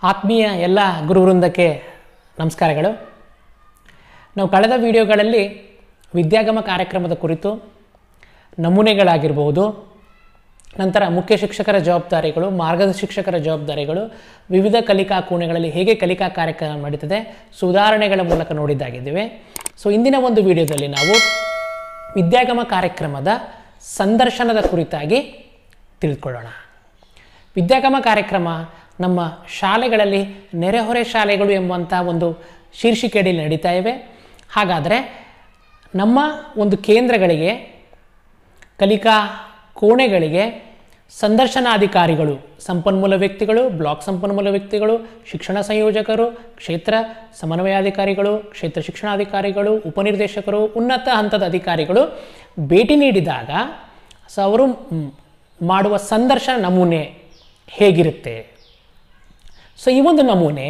ಆತ್ಮೀಯ ಎಲ್ಲ ಗುರುವೃಂದಕ್ಕೆ ನಮಸ್ಕಾರಗಳು ನಾವು ಕಳೆದ ವಿಡಿಯೋಗಳಲ್ಲಿ ವಿದ್ಯಾಗಮ ಕಾರ್ಯಕ್ರಮದ ಕುರಿತು ನಮೂನೆಗಳಾಗಿರ್ಬೋದು ನಂತರ ಮುಖ್ಯ ಶಿಕ್ಷಕರ ಜವಾಬ್ದಾರಿಗಳು ಮಾರ್ಗದ ಶಿಕ್ಷಕರ ಜವಾಬ್ದಾರಿಗಳು ವಿವಿಧ ಕಲಿಕಾ ಕೋಣೆಗಳಲ್ಲಿ ಹೇಗೆ ಕಲಿಕಾ ಕಾರ್ಯಕ್ರಮ ನಡೀತದೆ ಸುಧಾರಣೆಗಳ ಮೂಲಕ ನೋಡಿದ್ದಾಗಿದ್ದೇವೆ ಸೊ ಇಂದಿನ ಒಂದು ವಿಡಿಯೋದಲ್ಲಿ ನಾವು ವಿದ್ಯಾಗಮ ಕಾರ್ಯಕ್ರಮದ ಸಂದರ್ಶನದ ಕುರಿತಾಗಿ ತಿಳ್ಕೊಳ್ಳೋಣ ವಿದ್ಯಾಗಮ ಕಾರ್ಯಕ್ರಮ ನಮ್ಮ ಶಾಲೆಗಳಲ್ಲಿ ನೆರೆಹೊರೆ ಶಾಲೆಗಳು ಎಂಬಂಥ ಒಂದು ಶೀರ್ಷಿಕೆಯಲ್ಲಿ ನಡೀತಾ ಇವೆ ಹಾಗಾದರೆ ನಮ್ಮ ಒಂದು ಕೇಂದ್ರಗಳಿಗೆ ಕಲಿಕಾ ಕೋಣೆಗಳಿಗೆ ಸಂದರ್ಶನಾಧಿಕಾರಿಗಳು ಸಂಪನ್ಮೂಲ ವ್ಯಕ್ತಿಗಳು ಬ್ಲಾಕ್ ಸಂಪನ್ಮೂಲ ವ್ಯಕ್ತಿಗಳು ಶಿಕ್ಷಣ ಸಂಯೋಜಕರು ಕ್ಷೇತ್ರ ಸಮನ್ವಯಾಧಿಕಾರಿಗಳು ಕ್ಷೇತ್ರ ಶಿಕ್ಷಣಾಧಿಕಾರಿಗಳು ಉಪನಿರ್ದೇಶಕರು ಉನ್ನತ ಹಂತದ ಅಧಿಕಾರಿಗಳು ಭೇಟಿ ನೀಡಿದಾಗ ಸೊ ಅವರು ಮ್, ಮಾಡುವ ಸಂದರ್ಶನ ನಮೂನೆ ಹೇಗಿರುತ್ತೆ ಸೊ ಈ ಒಂದು ನಮೂನೆ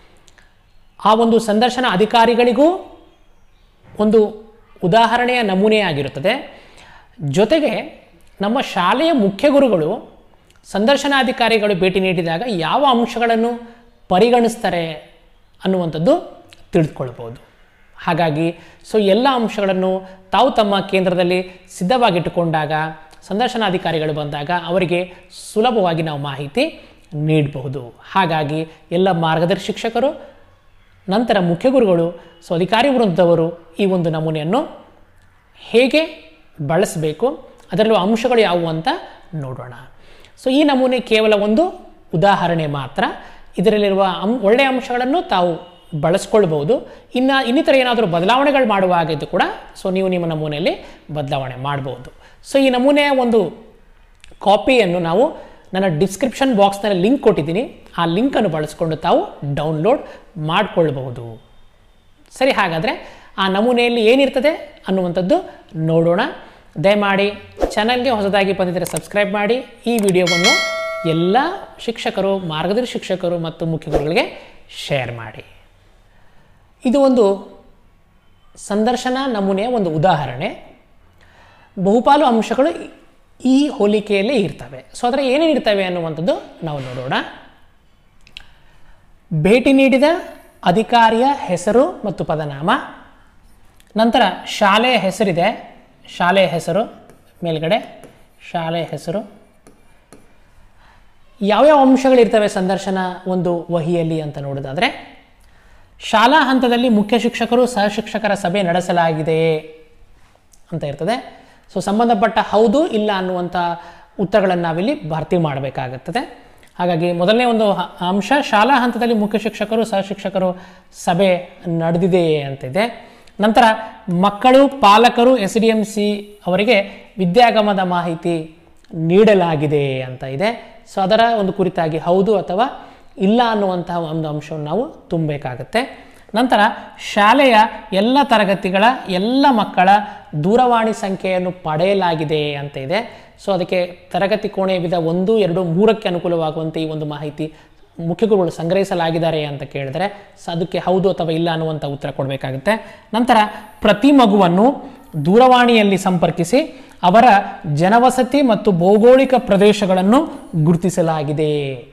ಆ ಒಂದು ಸಂದರ್ಶನ ಅಧಿಕಾರಿಗಳಿಗೂ ಒಂದು ಉದಾಹರಣೆಯ ನಮೂನೆಯಾಗಿರುತ್ತದೆ ಜೊತೆಗೆ ನಮ್ಮ ಶಾಲೆಯ ಮುಖ್ಯ ಗುರುಗಳು ಸಂದರ್ಶನಾಧಿಕಾರಿಗಳು ಭೇಟಿ ನೀಡಿದಾಗ ಯಾವ ಅಂಶಗಳನ್ನು ಪರಿಗಣಿಸ್ತಾರೆ ಅನ್ನುವಂಥದ್ದು ತಿಳಿದುಕೊಳ್ಬೋದು ಹಾಗಾಗಿ ಸೊ ಎಲ್ಲ ಅಂಶಗಳನ್ನು ತಾವು ತಮ್ಮ ಕೇಂದ್ರದಲ್ಲಿ ಸಿದ್ಧವಾಗಿಟ್ಟುಕೊಂಡಾಗ ಸಂದರ್ಶನಾಧಿಕಾರಿಗಳು ಬಂದಾಗ ಅವರಿಗೆ ಸುಲಭವಾಗಿ ನಾವು ಮಾಹಿತಿ ನೀಡಬಹುದು ಹಾಗಾಗಿ ಎಲ್ಲ ಮಾರ್ಗದರ್ಶಿ ಶಿಕ್ಷಕರು ನಂತರ ಮುಖ್ಯ ಗುರುಗಳು ಸೊ ಅಧಿಕಾರಿ ವೃಂದವರು ಈ ಒಂದು ನಮೂನೆಯನ್ನು ಹೇಗೆ ಬಳಸಬೇಕು ಅದರಲ್ಲೂ ಅಂಶಗಳು ಯಾವುವು ಅಂತ ನೋಡೋಣ ಸೊ ಈ ನಮೂನೆ ಕೇವಲ ಒಂದು ಉದಾಹರಣೆ ಮಾತ್ರ ಇದರಲ್ಲಿರುವ ಅಂ ಒಳ್ಳೆಯ ಅಂಶಗಳನ್ನು ತಾವು ಬಳಸ್ಕೊಳ್ಬೋದು ಇನ್ನು ಇನ್ನಿತರ ಏನಾದರೂ ಬದಲಾವಣೆಗಳು ಮಾಡುವಾಗಿದ್ದು ಕೂಡ ಸೊ ನೀವು ನಿಮ್ಮ ನಮೂನೆಯಲ್ಲಿ ಬದಲಾವಣೆ ಮಾಡ್ಬೋದು ಸೊ ಈ ನಮೂನೆಯ ಒಂದು ಕಾಪಿಯನ್ನು ನಾವು ನನ್ನ ಡಿಸ್ಕ್ರಿಪ್ಷನ್ ಬಾಕ್ಸ್ನಲ್ಲಿ ಲಿಂಕ್ ಕೊಟ್ಟಿದ್ದೀನಿ ಆ ಲಿಂಕನ್ನು ಬಳಸ್ಕೊಂಡು ತಾವು ಡೌನ್ಲೋಡ್ ಮಾಡಿಕೊಳ್ಬಹುದು ಸರಿ ಹಾಗಾದರೆ ಆ ನಮೂನೆಯಲ್ಲಿ ಏನಿರ್ತದೆ ಅನ್ನುವಂಥದ್ದು ನೋಡೋಣ ದಯಮಾಡಿ ಚಾನಲ್ಗೆ ಹೊಸದಾಗಿ ಬಂದಿದ್ದರೆ ಸಬ್ಸ್ಕ್ರೈಬ್ ಮಾಡಿ ಈ ವಿಡಿಯೋವನ್ನು ಎಲ್ಲ ಶಿಕ್ಷಕರು ಮಾರ್ಗದರ್ಶಿ ಶಿಕ್ಷಕರು ಮತ್ತು ಮುಖ್ಯ ಗುರುಗಳಿಗೆ ಶೇರ್ ಮಾಡಿ ಇದು ಒಂದು ಸಂದರ್ಶನ ನಮೂನೆಯ ಒಂದು ಉದಾಹರಣೆ ಬಹುಪಾಲು ಅಂಶಗಳು ಈ ಹೋಲಿಕೆಯಲ್ಲೇ ಇರ್ತವೆ ಸೊ ಅದರ ಏನೇನು ಇರ್ತವೆ ಅನ್ನುವಂಥದ್ದು ನಾವು ನೋಡೋಣ ಭೇಟಿ ನೀಡಿದ ಅಧಿಕಾರಿಯ ಹೆಸರು ಮತ್ತು ಪದನಾಮ ನಂತರ ಶಾಲೆಯ ಹೆಸರಿದೆ ಶಾಲೆಯ ಹೆಸರು ಮೇಲ್ಗಡೆ ಶಾಲೆಯ ಹೆಸರು ಯಾವ್ಯಾವ ಅಂಶಗಳಿರ್ತವೆ ಸಂದರ್ಶನ ಒಂದು ವಹಿಯಲ್ಲಿ ಅಂತ ನೋಡೋದಾದರೆ ಶಾಲಾ ಹಂತದಲ್ಲಿ ಮುಖ್ಯ ಶಿಕ್ಷಕರು ಸಹ ಶಿಕ್ಷಕರ ಸಭೆ ನಡೆಸಲಾಗಿದೆಯೇ ಅಂತ ಇರ್ತದೆ ಸೊ ಸಂಬಂಧಪಟ್ಟ ಹೌದು ಇಲ್ಲ ಅನ್ನುವಂಥ ಉತ್ತರಗಳನ್ನು ನಾವಿಲ್ಲಿ ಭರ್ತಿ ಮಾಡಬೇಕಾಗುತ್ತದೆ ಹಾಗಾಗಿ ಮೊದಲನೇ ಒಂದು ಹ- ಅಂಶ ಶಾಲಾ ಹಂತದಲ್ಲಿ ಮುಖ್ಯ ಶಿಕ್ಷಕರು ಸಹ ಶಿಕ್ಷಕರು ಸಭೆ ನಡೆದಿದೆಯೇ ಅಂತಿದೆ ನಂತರ ಮಕ್ಕಳು ಪಾಲಕರು ಎಸ್ ಡಿ ಎಂ ಸಿ ಅವರಿಗೆ ವಿದ್ಯಾಗಮದ ಮಾಹಿತಿ ನೀಡಲಾಗಿದೆ ಅಂತ ಇದೆ ಸೊ ಅದರ ಒಂದು ಕುರಿತಾಗಿ ಹೌದು ಅಥವಾ ಇಲ್ಲ ಅನ್ನುವಂತಹ ಒಂದು ಅಂಶವನ್ನು ನಾವು ತುಂಬಬೇಕಾಗತ್ತೆ ನಂತರ ಶಾಲೆಯ ಎಲ್ಲ ತರಗತಿಗಳ ಎಲ್ಲ ಮಕ್ಕಳ ದೂರವಾಣಿ ಸಂಖ್ಯೆಯನ್ನು ಪಡೆಯಲಾಗಿದೆ ಅಂತ ಇದೆ ಸೊ ಅದಕ್ಕೆ ತರಗತಿ ಕೋಣೆ ವಿಧ ಒಂದು ಎರಡು ಮೂರಕ್ಕೆ ಅನುಕೂಲವಾಗುವಂತೆ ಈ ಒಂದು ಮಾಹಿತಿ ಮುಖ್ಯ ಗುರುಗಳು ಸಂಗ್ರಹಿಸಲಾಗಿದ್ದಾರೆ ಅಂತ ಕೇಳಿದರೆ ಸೊ ಅದಕ್ಕೆ ಹೌದು ಅಥವಾ ಇಲ್ಲ ಅನ್ನುವಂಥ ಉತ್ತರ ಕೊಡಬೇಕಾಗುತ್ತೆ ನಂತರ ಪ್ರತಿ ಮಗುವನ್ನು ದೂರವಾಣಿಯಲ್ಲಿ ಸಂಪರ್ಕಿಸಿ ಅವರ ಜನವಸತಿ ಮತ್ತು ಭೌಗೋಳಿಕ ಪ್ರದೇಶಗಳನ್ನು ಗುರುತಿಸಲಾಗಿದೆ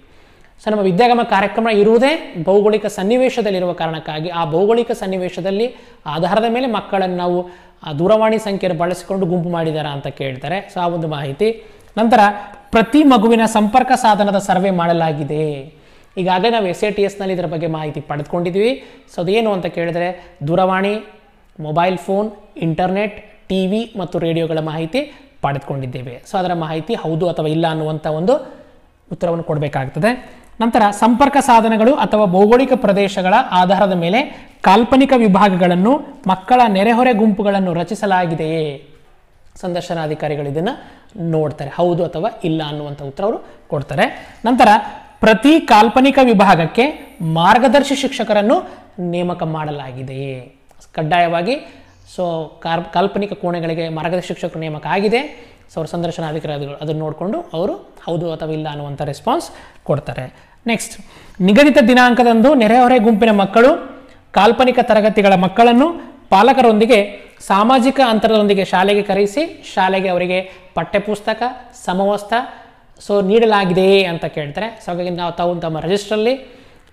ಸೊ ನಮ್ಮ ವಿದ್ಯಾಗಮ ಕಾರ್ಯಕ್ರಮ ಇರುವುದೇ ಭೌಗೋಳಿಕ ಸನ್ನಿವೇಶದಲ್ಲಿರುವ ಕಾರಣಕ್ಕಾಗಿ ಆ ಭೌಗೋಳಿಕ ಸನ್ನಿವೇಶದಲ್ಲಿ ಆಧಾರದ ಮೇಲೆ ಮಕ್ಕಳನ್ನು ನಾವು ಆ ದೂರವಾಣಿ ಸಂಖ್ಯೆಯನ್ನು ಬಳಸಿಕೊಂಡು ಗುಂಪು ಮಾಡಿದಾರಾ ಅಂತ ಕೇಳ್ತಾರೆ ಸೊ ಆ ಒಂದು ಮಾಹಿತಿ ನಂತರ ಪ್ರತಿ ಮಗುವಿನ ಸಂಪರ್ಕ ಸಾಧನದ ಸರ್ವೆ ಮಾಡಲಾಗಿದೆ ಈಗಾಗಲೇ ನಾವು ಎಸ್ ಎ ಟಿ ಎಸ್ನಲ್ಲಿ ಇದರ ಬಗ್ಗೆ ಮಾಹಿತಿ ಪಡೆದುಕೊಂಡಿದ್ದೀವಿ ಸೊ ಅದೇನು ಅಂತ ಕೇಳಿದರೆ ದೂರವಾಣಿ mobile phone internet T V ಮತ್ತು ರೇಡಿಯೋಗಳ ಮಾಹಿತಿ ಪಡೆದುಕೊಂಡಿದ್ದೇವೆ ಸೊ ಅದರ ಮಾಹಿತಿ ಹೌದು ಅಥವಾ ಇಲ್ಲ ಅನ್ನುವಂಥ ಒಂದು ಉತ್ತರವನ್ನು ಕೊಡಬೇಕಾಗ್ತದೆ ನಂತರ ಸಂಪರ್ಕ ಸಾಧನಗಳು ಅಥವಾ ಭೌಗೋಳಿಕ ಪ್ರದೇಶಗಳ ಆಧಾರದ ಮೇಲೆ ಕಾಲ್ಪನಿಕ ವಿಭಾಗಗಳನ್ನು ಮಕ್ಕಳ ನೆರೆಹೊರೆ ಗುಂಪುಗಳನ್ನು ರಚಿಸಲಾಗಿದೆಯೇ ಸಂದರ್ಶನಾಧಿಕಾರಿಗಳು ಇದನ್ನು ನೋಡ್ತಾರೆ ಹೌದು ಅಥವಾ ಇಲ್ಲ ಅನ್ನುವಂಥ ಉತ್ತರ ಅವರು ಕೊಡ್ತಾರೆ ನಂತರ ಪ್ರತಿ ಕಾಲ್ಪನಿಕ ವಿಭಾಗಕ್ಕೆ ಮಾರ್ಗದರ್ಶಿ ಶಿಕ್ಷಕರನ್ನು ನೇಮಕ ಮಾಡಲಾಗಿದೆಯೇ ಕಡ್ಡಾಯವಾಗಿ ಸೊ ಕಾರ್ ಕಾಲ್ಪನಿಕ ಕೋಣೆಗಳಿಗೆ ಮಾರ್ಗದರ್ಶಿ ಶಿಕ್ಷಕರು ನೇಮಕ ಆಗಿದೆ ಸೊ ಅವ್ರ ಸಂದರ್ಶನಾಧಿಕಾರಿಗಳು ಅದನ್ನು ನೋಡಿಕೊಂಡು ಅವರು ಹೌದು ಅಥವಾ ಇಲ್ಲ ಅನ್ನುವಂಥ ರೆಸ್ಪಾನ್ಸ್ ಕೊಡ್ತಾರೆ ನೆಕ್ಸ್ಟ್ ನಿಗದಿತ ದಿನಾಂಕದಂದು ನೆರೆಹೊರೆ ಗುಂಪಿನ ಮಕ್ಕಳು ಕಾಲ್ಪನಿಕ ತರಗತಿಗಳ ಮಕ್ಕಳನ್ನು ಪಾಲಕರೊಂದಿಗೆ ಸಾಮಾಜಿಕ ಅಂತರದೊಂದಿಗೆ ಶಾಲೆಗೆ ಕರೆಸಿ ಶಾಲೆಗೆ ಅವರಿಗೆ ಪಠ್ಯಪುಸ್ತಕ ಸಮವಸ್ತ್ರ ಸೊ ನೀಡಲಾಗಿದೆಯೇ ಅಂತ ಕೇಳ್ತಾರೆ ಸೊ ಹಾಗಾಗಿ ನಾವು ತಾವು ತಮ್ಮ ರಿಜಿಸ್ಟ್ರಲ್ಲಿ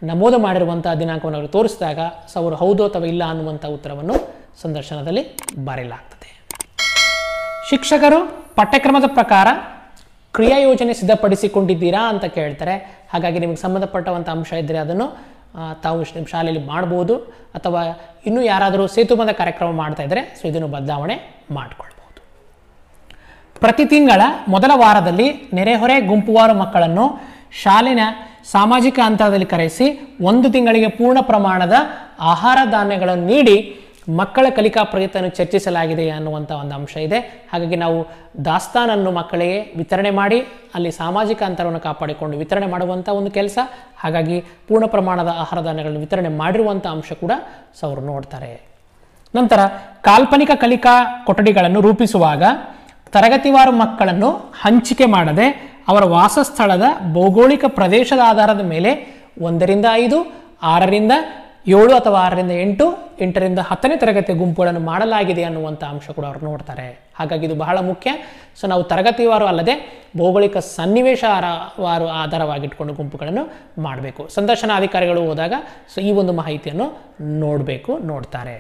ನಮೂದು ಮಾಡಿರುವಂಥ ದಿನಾಂಕವನ್ನು ಅವರು ತೋರಿಸಿದಾಗ ಸೊ ಅವರು ಹೌದು ಅಥವಾ ಇಲ್ಲ ಅನ್ನುವಂಥ ಉತ್ತರವನ್ನು ಸಂದರ್ಶನದಲ್ಲಿ ಬರೆಯಲಾಗ್ತದೆ ಶಿಕ್ಷಕರು ಪಠ್ಯಕ್ರಮದ ಪ್ರಕಾರ ಕ್ರಿಯಾ ಯೋಜನೆ ಸಿದ್ಧಪಡಿಸಿಕೊಂಡಿದ್ದೀರಾ ಅಂತ ಕೇಳ್ತಾರೆ ಹಾಗಾಗಿ ನಿಮಗೆ ಸಂಬಂಧಪಟ್ಟವಂಥ ಅಂಶ ಇದ್ದರೆ ಅದನ್ನು ಆ, ತಾವು ಶ- ನಿಮ್ಮ ಶಾಲೆಯಲ್ಲಿ ಮಾಡ್ಬೋದು ಅಥವಾ ಇನ್ನೂ ಯಾರಾದರೂ ಸೇತುಬಂಧ ಕಾರ್ಯಕ್ರಮ ಮಾಡ್ತಾ ಇದ್ದರೆ ಸೊ ಇದನ್ನು ಬದಲಾವಣೆ ಮಾಡಿಕೊಳ್ಬೋದು ಪ್ರತಿ ತಿಂಗಳ ಮೊದಲ ವಾರದಲ್ಲಿ ನೆರೆಹೊರೆ ಗುಂಪುವಾರು ಮಕ್ಕಳನ್ನು ಶಾಲಿನ ಸಾಮಾಜಿಕ ಅಂತರದಲ್ಲಿ ಕರೆಸಿ ಒಂದು ತಿಂಗಳಿಗೆ ಪೂರ್ಣ ಪ್ರಮಾಣದ ಆಹಾರ ಧಾನ್ಯಗಳನ್ನು ನೀಡಿ ಮಕ್ಕಳ ಕಲಿಕಾ ಪ್ರಯತ್ನ ಚರ್ಚಿಸಲಾಗಿದೆ ಅನ್ನುವಂಥ ಒಂದು ಅಂಶ ಇದೆ ಹಾಗಾಗಿ ನಾವು ದಾಸ್ತಾನನ್ನು ಮಕ್ಕಳಿಗೆ ವಿತರಣೆ ಮಾಡಿ ಅಲ್ಲಿ ಸಾಮಾಜಿಕ ಅಂತರವನ್ನು ಕಾಪಾಡಿಕೊಂಡು ವಿತರಣೆ ಮಾಡುವಂಥ ಒಂದು ಕೆಲಸ ಹಾಗಾಗಿ ಪೂರ್ಣ ಪ್ರಮಾಣದ ಆಹಾರ ಧಾನ್ಯಗಳನ್ನು ವಿತರಣೆ ಮಾಡಿರುವಂಥ ಅಂಶ ಕೂಡ ಸೊ ಅವರು ನೋಡ್ತಾರೆ ನಂತರ ಕಾಲ್ಪನಿಕ ಕಲಿಕಾ ಕೊಠಡಿಗಳನ್ನು ರೂಪಿಸುವಾಗ ತರಗತಿವಾರು ಮಕ್ಕಳನ್ನು ಹಂಚಿಕೆ ಮಾಡದೆ ಅವರ ವಾಸಸ್ಥಳದ ಭೌಗೋಳಿಕ ಪ್ರದೇಶದ ಆಧಾರದ ಮೇಲೆ ಒಂದರಿಂದ ಐದು ಆರರಿಂದ ಏಳು ಅಥವಾ ಆರರಿಂದ ಎಂಟು ಎಂಟರಿಂದ ಹತ್ತನೇ ತರಗತಿ ಗುಂಪುಗಳನ್ನು ಮಾಡಲಾಗಿದೆ ಅನ್ನುವಂಥ ಅಂಶ ಕೂಡ ಅವರು ನೋಡ್ತಾರೆ ಹಾಗಾಗಿ ಇದು ಬಹಳ ಮುಖ್ಯ ಸೊ ನಾವು ತರಗತಿವಾರು ಅಲ್ಲದೆ ಭೌಗೋಳಿಕ ಸನ್ನಿವೇಶ ಆರ- ವಾರು ಆಧಾರವಾಗಿಟ್ಕೊಂಡು ಗುಂಪುಗಳನ್ನು ಮಾಡಬೇಕು ಸಂದರ್ಶನ ಅಧಿಕಾರಿಗಳು ಹೋದಾಗ ಸೊ ಈ ಒಂದು ಮಾಹಿತಿಯನ್ನು ನೋಡಬೇಕು ನೋಡ್ತಾರೆ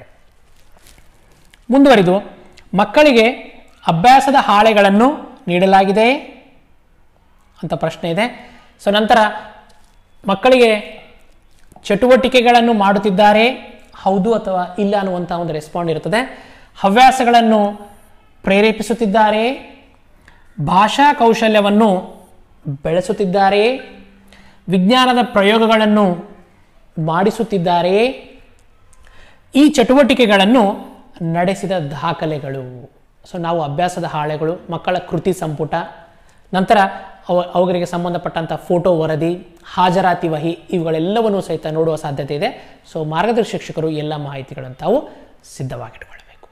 ಮುಂದುವರಿದು ಮಕ್ಕಳಿಗೆ ಅಭ್ಯಾಸದ ಹಾಳೆಗಳನ್ನು ನೀಡಲಾಗಿದೆ ಅಂತ ಪ್ರಶ್ನೆ ಇದೆ ಸೊ ನಂತರ ಮಕ್ಕಳಿಗೆ ಚಟುವಟಿಕೆಗಳನ್ನು ಮಾಡುತ್ತಿದ್ದಾರೆ ಹೌದು ಅಥವಾ ಇಲ್ಲ ಅನ್ನುವಂಥ ಒಂದು ರೆಸ್ಪಾಂಡ್ ಇರುತ್ತದೆ ಹವ್ಯಾಸಗಳನ್ನು ಪ್ರೇರೇಪಿಸುತ್ತಿದ್ದಾರೆ ಭಾಷಾ ಕೌಶಲ್ಯವನ್ನು ಬೆಳೆಸುತ್ತಿದ್ದಾರೆ ವಿಜ್ಞಾನದ ಪ್ರಯೋಗಗಳನ್ನು ಮಾಡಿಸುತ್ತಿದ್ದಾರೆ ಈ ಚಟುವಟಿಕೆಗಳನ್ನು ನಡೆಸಿದ ದಾಖಲೆಗಳು ಸೊ ನಾವು ಅಭ್ಯಾಸದ ಹಾಳೆಗಳು ಮಕ್ಕಳ ಕೃತಿ ಸಂಪುಟ ನಂತರ ಅವ ಅವುಗಳಿಗೆ ಸಂಬಂಧಪಟ್ಟಂಥ ಫೋಟೋ ವರದಿ ಹಾಜರಾತಿ ವಹಿ ಇವುಗಳೆಲ್ಲವನ್ನೂ ಸಹಿತ ನೋಡುವ ಸಾಧ್ಯತೆ ಇದೆ ಸೊ ಮಾರ್ಗದರ್ಶಿ ಶಿಕ್ಷಕರು ಎಲ್ಲ ಮಾಹಿತಿಗಳನ್ನು ತಾವು ಸಿದ್ಧವಾಗಿಟ್ಕೊಳ್ಬೇಕು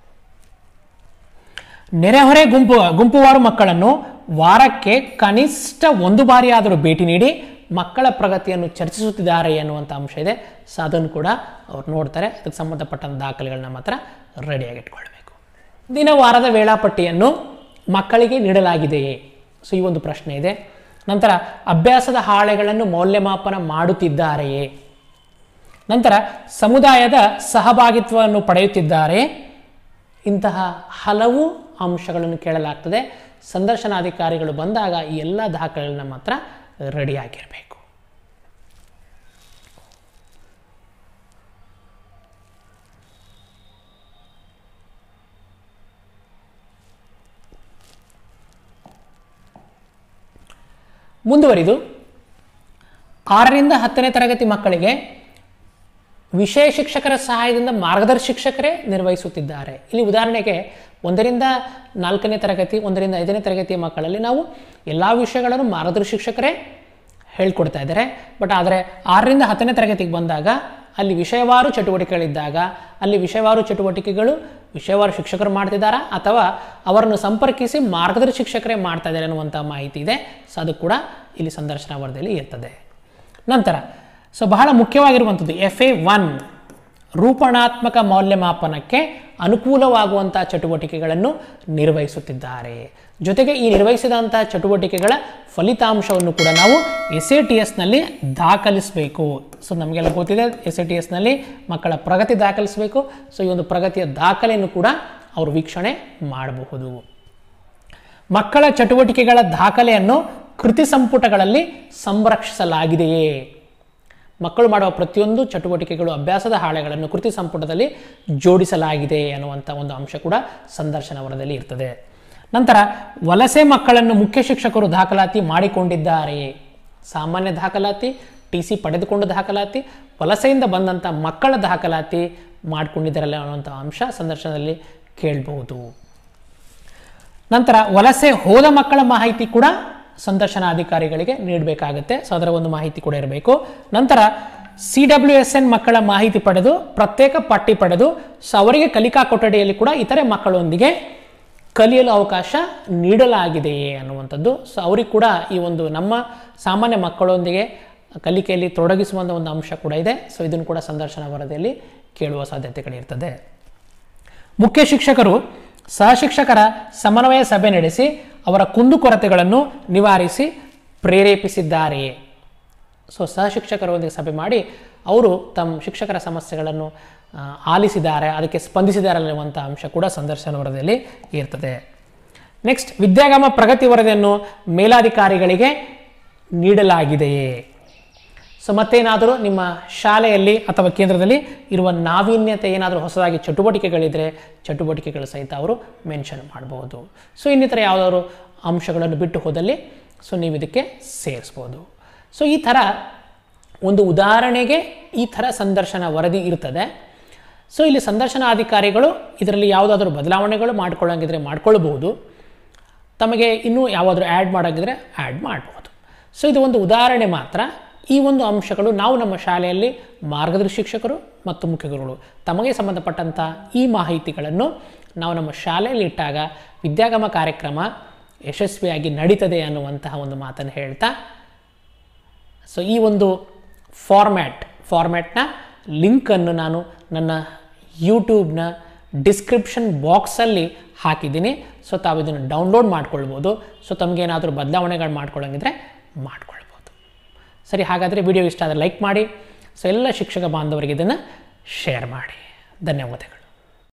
ನೆರೆಹೊರೆ ಗುಂಪು ಗುಂಪುವಾರು ಮಕ್ಕಳನ್ನು ವಾರಕ್ಕೆ ಕನಿಷ್ಠ ಒಂದು ಬಾರಿ ಆದರೂ ಭೇಟಿ ನೀಡಿ ಮಕ್ಕಳ ಪ್ರಗತಿಯನ್ನು ಚರ್ಚಿಸುತ್ತಿದ್ದಾರೆ ಎನ್ನುವಂಥ ಅಂಶ ಇದೆ ಸೊ ಅದನ್ನು ಕೂಡ ಅವ್ರು ನೋಡ್ತಾರೆ ಅದಕ್ಕೆ ಸಂಬಂಧಪಟ್ಟಂಥ ದಾಖಲೆಗಳನ್ನ ಮಾತ್ರ ರೆಡಿಯಾಗಿ ಇಟ್ಕೊಳ್ಬೇಕು ದಿನ ವಾರದ ವೇಳಾಪಟ್ಟಿಯನ್ನು ಮಕ್ಕಳಿಗೆ ನೀಡಲಾಗಿದೆಯೇ ಸೊ ಈ ಒಂದು ಪ್ರಶ್ನೆ ಇದೆ ನಂತರ ಅಭ್ಯಾಸದ ಹಾಳೆಗಳನ್ನು ಮೌಲ್ಯಮಾಪನ ಮಾಡುತ್ತಿದ್ದಾರೆಯೇ ನಂತರ ಸಮುದಾಯದ ಸಹಭಾಗಿತ್ವವನ್ನು ಪಡೆಯುತ್ತಿದ್ದಾರೆ ಇಂತಹ ಹಲವು ಅಂಶಗಳನ್ನು ಕೇಳಲಾಗ್ತದೆ ಸಂದರ್ಶನಾಧಿಕಾರಿಗಳು ಬಂದಾಗ ಈ ಎಲ್ಲ ದಾಖಲೆಗಳನ್ನ ಮಾತ್ರ ರೆಡಿಯಾಗಿರಬೇಕು ಮುಂದುವರಿದು ಆರರಿಂದ ಹತ್ತನೇ ತರಗತಿ ಮಕ್ಕಳಿಗೆ ವಿಷಯ ಶಿಕ್ಷಕರ ಸಹಾಯದಿಂದ ಮಾರ್ಗದರ್ಶಿ ಶಿಕ್ಷಕರೇ ನಿರ್ವಹಿಸುತ್ತಿದ್ದಾರೆ ಇಲ್ಲಿ ಉದಾಹರಣೆಗೆ ಒಂದರಿಂದ ನಾಲ್ಕನೇ ತರಗತಿ ಒಂದರಿಂದ ಐದನೇ ತರಗತಿಯ ಮಕ್ಕಳಲ್ಲಿ ನಾವು ಎಲ್ಲ ವಿಷಯಗಳನ್ನು ಮಾರ್ಗದರ್ಶಿ ಶಿಕ್ಷಕರೇ ಹೇಳ್ಕೊಡ್ತಾ ಇದ್ದಾರೆ ಬಟ್ ಆದರೆ ಆರರಿಂದ ಹತ್ತನೇ ತರಗತಿಗೆ ಬಂದಾಗ ಅಲ್ಲಿ ವಿಷಯವಾರು ಚಟುವಟಿಕೆಗಳಿದ್ದಾಗ ಅಲ್ಲಿ ವಿಷಯವಾರು ಚಟುವಟಿಕೆಗಳು ವಿಷಯವಾರು ಶಿಕ್ಷಕರು ಮಾಡ್ತಿದ್ದಾರಾ ಅಥವಾ ಅವರನ್ನು ಸಂಪರ್ಕಿಸಿ ಮಾರ್ಗದರ್ಶಿ ಶಿಕ್ಷಕರೇ ಮಾಡ್ತಾ ಇದ್ದಾರೆ ಅನ್ನುವಂಥ ಮಾಹಿತಿ ಇದೆ ಸೊ ಅದು ಕೂಡ ಇಲ್ಲಿ ಸಂದರ್ಶನ ವರದಿಯಲ್ಲಿ ಇರ್ತದೆ ನಂತರ ಸೊ ಬಹಳ ಮುಖ್ಯವಾಗಿರುವಂಥದ್ದು ಎಫ್ ಎ ಒನ್ ರೂಪಣಾತ್ಮಕ ಮೌಲ್ಯಮಾಪನಕ್ಕೆ ಅನುಕೂಲವಾಗುವಂಥ ಚಟುವಟಿಕೆಗಳನ್ನು ನಿರ್ವಹಿಸುತ್ತಿದ್ದಾರೆ ಜೊತೆಗೆ ಈ ನಿರ್ವಹಿಸಿದಂಥ ಚಟುವಟಿಕೆಗಳ ಫಲಿತಾಂಶವನ್ನು ಕೂಡ ನಾವು ಎಸ್ ಎ ಟಿ ಎಸ್ನಲ್ಲಿ ದಾಖಲಿಸಬೇಕು ಸೊ ನಮಗೆಲ್ಲ ಗೊತ್ತಿದೆ ಎಸ್ ಎ ಟಿ ಎಸ್ನಲ್ಲಿ ಮಕ್ಕಳ ಪ್ರಗತಿ ದಾಖಲಿಸಬೇಕು ಸೊ ಈ ಒಂದು ಪ್ರಗತಿಯ ದಾಖಲೆಯನ್ನು ಕೂಡ ಅವರು ವೀಕ್ಷಣೆ ಮಾಡಬಹುದು ಮಕ್ಕಳ ಚಟುವಟಿಕೆಗಳ ದಾಖಲೆಯನ್ನು ಕೃತಿ ಸಂಪುಟಗಳಲ್ಲಿ ಸಂರಕ್ಷಿಸಲಾಗಿದೆಯೇ ಮಕ್ಕಳು ಮಾಡುವ ಪ್ರತಿಯೊಂದು ಚಟುವಟಿಕೆಗಳು ಅಭ್ಯಾಸದ ಹಾಳೆಗಳನ್ನು ಕೃತಿ ಸಂಪುಟದಲ್ಲಿ ಜೋಡಿಸಲಾಗಿದೆ ಅನ್ನುವಂಥ ಒಂದು ಅಂಶ ಕೂಡ ಸಂದರ್ಶನ ವರದಲ್ಲಿ ಇರ್ತದೆ ನಂತರ ವಲಸೆ ಮಕ್ಕಳನ್ನು ಮುಖ್ಯ ಶಿಕ್ಷಕರು ದಾಖಲಾತಿ ಮಾಡಿಕೊಂಡಿದ್ದಾರೆಯೇ ಸಾಮಾನ್ಯ ದಾಖಲಾತಿ ಟಿ ಸಿ ಪಡೆದುಕೊಂಡ ದಾಖಲಾತಿ ವಲಸೆಯಿಂದ ಬಂದಂಥ ಮಕ್ಕಳ ದಾಖಲಾತಿ ಮಾಡಿಕೊಂಡಿದ್ದಾರಲ್ಲ ಅನ್ನುವಂಥ ಅಂಶ ಸಂದರ್ಶನದಲ್ಲಿ ಕೇಳಬಹುದು ನಂತರ ವಲಸೆ ಹೋದ ಮಕ್ಕಳ ಮಾಹಿತಿ ಕೂಡ ಸಂದರ್ಶನ ಅಧಿಕಾರಿಗಳಿಗೆ ನೀಡಬೇಕಾಗುತ್ತೆ ಸೊ ಅದರ ಒಂದು ಮಾಹಿತಿ ಕೂಡ ಇರಬೇಕು ನಂತರ ಸಿ ಡಬ್ಲ್ಯೂ ಎಸ್ ಎನ್ ಮಕ್ಕಳ ಮಾಹಿತಿ ಪಡೆದು ಪ್ರತ್ಯೇಕ ಪಟ್ಟಿ ಪಡೆದು ಸೊ ಅವರಿಗೆ ಕಲಿಕಾ ಕೊಠಡಿಯಲ್ಲಿ ಕೂಡ ಇತರೆ ಮಕ್ಕಳೊಂದಿಗೆ ಕಲಿಯಲು ಅವಕಾಶ ನೀಡಲಾಗಿದೆಯೇ ಅನ್ನುವಂಥದ್ದು ಸೊ ಅವ್ರಿಗೆ ಕೂಡ ಈ ಒಂದು ನಮ್ಮ ಸಾಮಾನ್ಯ ಮಕ್ಕಳೊಂದಿಗೆ ಕಲಿಕೆಯಲ್ಲಿ ತೊಡಗಿಸುವಂಥ ಒಂದು ಅಂಶ ಕೂಡ ಇದೆ ಸೊ ಇದನ್ನು ಕೂಡ ಸಂದರ್ಶನ ವರದಿಯಲ್ಲಿ ಕೇಳುವ ಸಾಧ್ಯತೆಗಳಿರ್ತದೆ ಮುಖ್ಯ ಶಿಕ್ಷಕರು ಸಹಶಿಕ್ಷಕರ ಸಮನ್ವಯ ಸಭೆ ನಡೆಸಿ ಅವರ ಕುಂದುಕೊರತೆಗಳನ್ನು ನಿವಾರಿಸಿ ಪ್ರೇರೇಪಿಸಿದ್ದಾರೆಯೇ ಸೊ ಸಹ ಶಿಕ್ಷಕರೊಂದಿಗೆ ಸಭೆ ಮಾಡಿ ಅವರು ತಮ್ಮ ಶಿಕ್ಷಕರ ಸಮಸ್ಯೆಗಳನ್ನು ಆ, ಆಲಿಸಿದ್ದಾರೆ ಅದಕ್ಕೆ ಸ್ಪಂದಿಸಿದ್ದಾರೆ ಅನ್ನುವಂಥ ಅಂಶ ಕೂಡ ಸಂದರ್ಶನ ವರದಿಯಲ್ಲಿ ಇರ್ತದೆ ನೆಕ್ಸ್ಟ್ ವಿದ್ಯಾಗಮ ಪ್ರಗತಿ ವರದಿಯನ್ನು ಮೇಲಾಧಿಕಾರಿಗಳಿಗೆ ನೀಡಲಾಗಿದೆಯೇ ಸೊ ಮತ್ತೇನಾದರೂ ನಿಮ್ಮ ಶಾಲೆಯಲ್ಲಿ ಅಥವಾ ಕೇಂದ್ರದಲ್ಲಿ ಇರುವ ನಾವೀನ್ಯತೆ ಏನಾದರೂ ಹೊಸದಾಗಿ ಚಟುವಟಿಕೆಗಳಿದ್ದರೆ ಚಟುವಟಿಕೆಗಳು ಸಹಿತ ಅವರು ಮೆನ್ಷನ್ ಮಾಡಬಹುದು ಸೊ ಇನ್ನಿತರ ಯಾವುದಾದ್ರು ಅಂಶಗಳನ್ನು ಬಿಟ್ಟು ಹೋದಲ್ಲಿ ಸೊ ನೀವು ಇದಕ್ಕೆ ಸೇರಿಸ್ಬೋದು ಸೊ ಈ ಥರ ಒಂದು ಉದಾಹರಣೆಗೆ ಈ ಥರ ಸಂದರ್ಶನ ವರದಿ ಇರ್ತದೆ ಸೊ ಇಲ್ಲಿ ಸಂದರ್ಶನಾಧಿಕಾರಿಗಳು ಇದರಲ್ಲಿ ಯಾವುದಾದ್ರೂ ಬದಲಾವಣೆಗಳು ಮಾಡ್ಕೊಳ್ಳೋಂಗಿದ್ರೆ ಮಾಡ್ಕೊಳ್ಬಹುದು ತಮಗೆ ಇನ್ನೂ ಯಾವಾದರೂ ಆ್ಯಡ್ ಮಾಡೋಂಗಿದ್ರೆ ಆ್ಯಡ್ ಮಾಡ್ಬೋದು ಸೊ ಇದು ಒಂದು ಉದಾಹರಣೆ ಮಾತ್ರ ಈ ಒಂದು ಅಂಶಗಳು ನಾವು ನಮ್ಮ ಶಾಲೆಯಲ್ಲಿ ಮಾರ್ಗದರ್ಶಿ ಶಿಕ್ಷಕರು ಮತ್ತು ಮುಖ್ಯ ಗುರುಗಳು ತಮಗೆ ಸಂಬಂಧಪಟ್ಟಂಥ ಈ ಮಾಹಿತಿಗಳನ್ನು ನಾವು ನಮ್ಮ ಶಾಲೆಯಲ್ಲಿ ಇಟ್ಟಾಗ ವಿದ್ಯಾಗಮ ಕಾರ್ಯಕ್ರಮ ಯಶಸ್ವಿಯಾಗಿ ನಡೀತದೆ ಅನ್ನುವಂತಹ ಒಂದು ಮಾತನ್ನು ಹೇಳ್ತಾ ಸೊ ಈ ಒಂದು ಫಾರ್ಮ್ಯಾಟ್ ಫಾರ್ಮ್ಯಾಟ್ನ ಲಿಂಕನ್ನು ನಾನು ನನ್ನ ಯೂಟ್ಯೂಬ್ನ ಡಿಸ್ಕ್ರಿಪ್ಷನ್ ಬಾಕ್ಸಲ್ಲಿ ಹಾಕಿದ್ದೀನಿ ಸೊ ತಾವು ಇದನ್ನು ಡೌನ್ಲೋಡ್ ಮಾಡ್ಕೊಳ್ಬೋದು ಸೊ ತಮಗೇನಾದರೂ ಬದಲಾವಣೆಗಳು ಮಾಡ್ಕೊಳ್ಳೋಂಗಿದ್ರೆ ಮಾಡ್ಕೊಳ್ಬೋದು ಸರಿ ಹಾಗಾದರೆ ವಿಡಿಯೋ ಇಷ್ಟ ಆದರೆ ಲೈಕ್ ಮಾಡಿ ಸೊ ಎಲ್ಲ ಶಿಕ್ಷಕ ಬಾಂಧವರಿಗೆ ಇದನ್ನು ಶೇರ್ ಮಾಡಿ ಧನ್ಯವಾದಗಳು